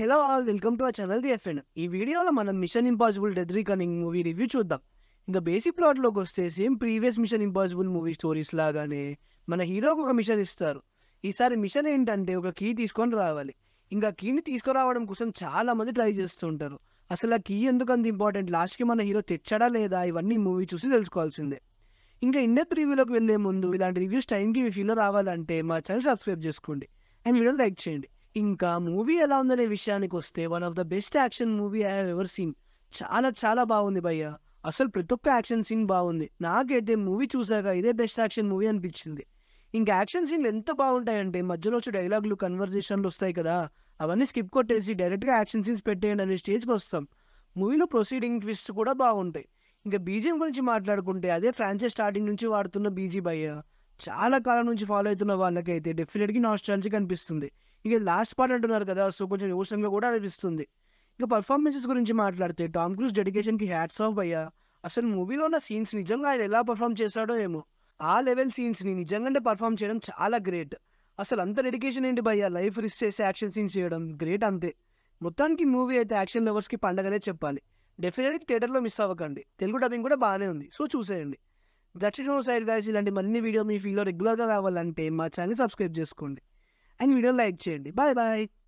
hello all welcome to our channel the FN ఈ వీడియోలో మనం mission impossible death reckoning movie review చూద్దాం ఇంకా బేసిక్ ప్లాట్లోకి వస్తే same previous mission impossible movie stories లాగానే మన హీరోకి ఒక మిషన్ ఇస్తారు ఈసారి మిషన్ ఏంటంటే ఒక కీ తీసుకొని రావాలి ఇంకా కీని తీసుకురావడం కోసం చాలా మంది ట్రై చేస్తుంటారు అసలు ఆ కీ ఎందుకు అంత ఇంపార్టెంట్ లాస్ట్కి మన హీరో తెచ్చాడా లేదా ఇవన్నీ మూవీ చూసి తెలుసుకోవాల్సిందే ఇంకా ఇండెత్ రివ్యూలోకి వెళ్ళే ముందు ఇలాంటి రివ్యూస్ టైంకి మీ ఫీల్లో రావాలంటే మా ఛానల్ సబ్స్క్రైబ్ చేసుకోండి అండ్ వీడియో లైక్ చేయండి ఇంకా మూవీ ఎలా ఉందనే విషయానికి వస్తే one of the best action movie I have ever seen చాలా చాలా బాగుంది భయ్య అసలు ప్రతి ఒక్క యాక్షన్ సీన్ బాగుంది నాకైతే మూవీ చూసాక ఇదే బెస్ట్ యాక్షన్ మూవీ అనిపించింది ఇంకా యాక్షన్ సీన్లు ఎంత బాగుంటాయంటే మధ్యలో వచ్చే డైలాగులు కన్వర్జేషన్లు వస్తాయి కదా అవన్నీ స్కిప్ కొట్టేసి డైరెక్ట్గా యాక్షన్ సీన్స్ పెట్టేయండి అనే స్టేజ్కి వస్తాం మూవీలో ప్రొసీడింగ్ ట్విస్ట్ కూడా బాగుంటాయి ఇంకా బీజిఎం గురించి మాట్లాడుకుంటే అదే ఫ్రాంచైజ్ స్టార్టింగ్ నుంచి వాడుతున్న బీజీ భయ్య చాలా కాలం నుంచి ఫాలో అవుతున్న వాళ్ళకైతే డెఫినెట్గా నాస్టాలజీ అనిపిస్తుంది ఇక లాస్ట్ పార్ట్ అంటున్నారు కదా సో కొంచెం ఎమోషనల్గా కూడా అనిపిస్తుంది ఇక పర్ఫార్మెన్సెస్ గురించి మాట్లాడితే టామ్ క్రూజ్ డెడికేషన్కి హ్యాట్స్ ఆఫ్ అయ్యా అసలు మూవీలో ఉన్న సీన్స్ నిజంగా ఆయన ఎలా పర్ఫామ్ చేశాడో ఏమో ఆ లెవెల్ సీన్స్ని నిజంగానే పర్ఫామ్ చేయడం చాలా గ్రేట్ అసలు అంత డెడికేషన్ ఏంటి భయ్యా లైఫ్ రిస్క్ చేసి యాక్షన్ సీన్స్ చేయడం గ్రేట్ అంతే మొత్తానికి మూవీ అయితే యాక్షన్ లవర్స్కి పండగనే చెప్పాలి డెఫినెట్గా థియేటర్లో మిస్ అవ్వకండి తెలుగు డబ్బింగ్ కూడా బాగానే ఉంది సో చూసేయండి that it no side guys ఇలాంటి మరిన్ని వీడియో మీ ఫీల్లో రెగ్యులర్గా రావాలంటే మా ఛానల్ సబ్స్క్రైబ్ చేసుకోండి అండ్ వీడియో లైక్ చేయండి బాయ్ బాయ్